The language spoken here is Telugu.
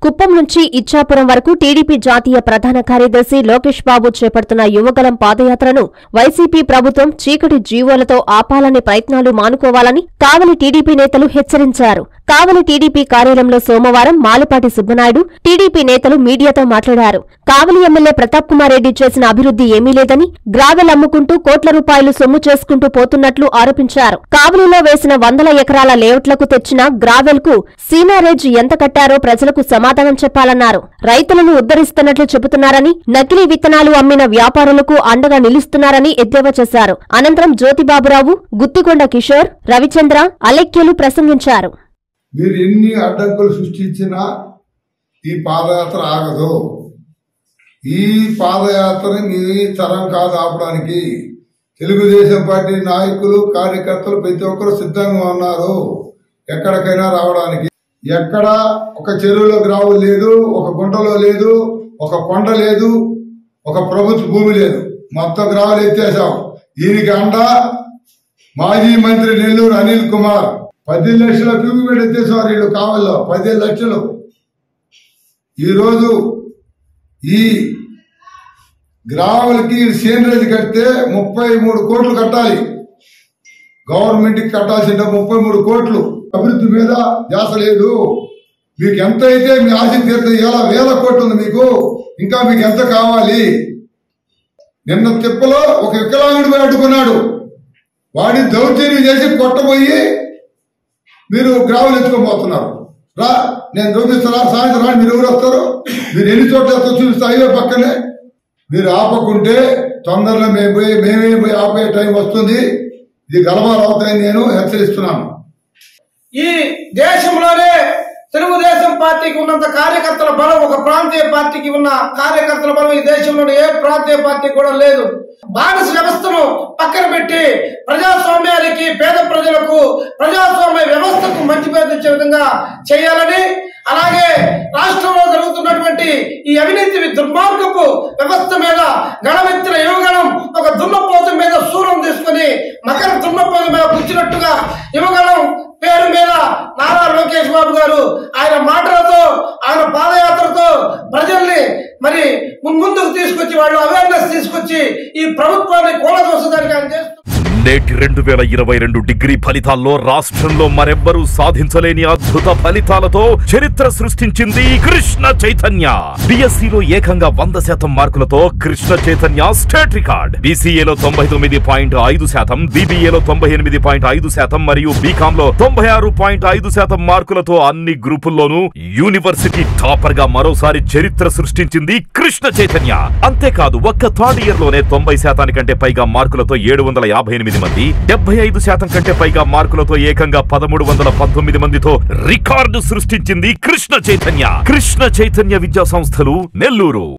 కుప్పం నుంచి ఇచ్చాపురం వరకు టీడీపీ జాతీయ ప్రధాన కార్యదర్శి లోకేష్ బాబు చేపడుతున్న యువగలం పాదయాత్రను వైసీపీ ప్రభుత్వం చీకటి జీవోలతో ఆపాలనే ప్రయత్నాలు మానుకోవాలని కావలి టీడీపీ నేతలు హెచ్చరించారు కావలి టీడీపీ కార్యాలయంలో సోమవారం మాలపాటి సుబ్బనాయుడు టీడీపీ నేతలు మీడియాతో మాట్లాడారు కావలి ఎమ్మెల్యే ప్రతాప్ కుమార్ రెడ్డి చేసిన అభివృద్ధి ఏమీ లేదని గ్రావెల్ అమ్ముకుంటూ కోట్ల రూపాయలు సొమ్ము చేసుకుంటూ పోతున్నట్లు ఆరోపించారు కావలిలో వేసిన వందల ఎకరాల లేఅవుట్లకు తెచ్చిన గ్రావెల్ కు సీనారేజ్ ఎంత కట్టారో ప్రజలకు సమాధానం చెప్పాలన్నారు రైతులను ఉద్ధరిస్తున్నట్లు చెబుతున్నారని నకిలీ విత్తనాలు అమ్మిన వ్యాపారులకు అండగా నిలుస్తున్నారని ఎద్దేవా చేశారు అనంతరం జ్యోతిబాబురావు గుత్తికొండ కిషోర్ రవిచంద్ర అలెక్యలు ప్రసంగించారు మీరు ఎన్ని అడ్డంకులు సృష్టించినా ఈ పాదయాత్ర ఆగదు ఈ పాదయాత్ర మీ తరం కాదు ఆపడానికి తెలుగుదేశం పార్టీ నాయకులు కార్యకర్తలు ప్రతి ఒక్కరు సిద్ధంగా ఉన్నారు ఎక్కడికైనా రావడానికి ఎక్కడ ఒక చెరువులో గ్రావు లేదు ఒక గుంటలో లేదు ఒక కొండ లేదు ఒక ప్రభుత్వ భూమి లేదు మొత్తం గ్రావులు ఎత్తేసాం దీనికి అండ మాజీ మంత్రి నెల్లూరు అనిల్ కుమార్ పది లక్షల క్యూబిక్ ఎత్తేసారు వీళ్ళు కావాలో పది లక్షలు ఈరోజు ఈ గ్రాములకి సీనరేజ్ కడితే ముప్పై మూడు కోట్లు కట్టాలి గవర్నమెంట్ కి కట్టాల్సిన ముప్పై మూడు కోట్లు అభివృద్ధి మీద ధ్యాస లేదు మీకు ఎంత అయితే మీ ఆశ తీరుతుంది ఎలా వేల కోట్లు ఉంది మీకు ఇంకా మీకు ఎంత కావాలి నిన్న తిప్పలో ఒక వికలాంగుడు పోయి అడ్డుకున్నాడు వాడిని దౌర్జన్యం చేసి కొట్టబోయి మీరు గ్రావులు ఎత్తుకోబోతున్నారు రా నేను చూపిస్తారా సాయంత్రం రా మీరు ఎవరు వస్తారు మీరు ఎన్ని చోట్ల వస్తారో చూపిస్తా హైవే పక్కనే మీరు ఆపకుంటే తొందరలో మేము పోయి మేమే పోయి ఆపే టైం వస్తుంది ఇది గలవాలు అవుతాయని నేను హెచ్చరిస్తున్నాను ఈ దేశంలోనే తెలుగుదేశం పార్టీకి ఉన్నంత కార్యకర్తల బలం ఒక ప్రాంతీయ పార్టీకి ఉన్న కార్యకర్తల బలం ఈ దేశంలోని ఏ ప్రాంతీయ పార్టీ కూడా లేదు బానిస వ్యవస్థను పక్కన పెట్టి ప్రజాస్వామ్యానికి పేద ప్రజలకు ప్రజాస్వామ్య వ్యవస్థకు మంచి పేరు తెచ్చే విధంగా చేయాలని అలాగే రాష్ట్రంలో జరుగుతున్నటువంటి ఈ అవినీతి దుర్మార్గపు వ్యవస్థ మీద గణమెత్తిన యువగణం ఒక దున్నపోతు మీద సూరం తీసుకుని మకర దున్నపోతు మీద కూర్చున్నట్టుగా యువగణం పేరు మీద నారా లోకేష్ బాబు గారు ఆయన మాటలతో ఆయన పాదయాత్రతో ప్రజల్ని మరి ముందుకు తీసుకొచ్చి వాళ్ళు అవేర్నెస్ తీసుకొచ్చి ఈ ప్రభుత్వాన్ని కూలదోసడానికి ఆయన చేస్తున్నారు నేటి రెండు వేల ఇరవై రెండు డిగ్రీ ఫలితాల్లో రాష్ట్రంలో మరెవ్వరూ సాధించలేని అద్భుత ఫలితాలతో చరిత్ర సృష్టించింది కృష్ణ చైతన్య డిఎస్సిలో ఏకంగా వంద శాతం మార్కులతో కృష్ణ చైతన్య స్టేట్ రికార్డ్ బీసీఏలో తొంభై తొమ్మిది పాయింట్ ఐదు శాతం బీబీఏలో తొంభై ఎనిమిది పాయింట్ ఐదు శాతం మరియు బీకామ్ లో తొంభై ఆరు పాయింట్ ఐదు శాతం మార్కులతో అన్ని గ్రూపుల్లోనూ యూనివర్సిటీ టాపర్ గా మరోసారి చరిత్ర సృష్టించింది కృష్ణ చైతన్య అంతేకాదు ఒక్క థర్డ్ ఇయర్ లోనే తొంభై శాతానికంటే పైగా మార్కులతో ఏడు వందల యాభై ఎనిమిది మంది డెబ్బై ఐదు శాతం కంటే పైగా మార్కులతో ఏకంగా పదమూడు వందల పంతొమ్మిది మందితో రికార్డు సృష్టించింది కృష్ణ చైతన్య కృష్ణ చైతన్య విద్యా సంస్థలు నెల్లూరు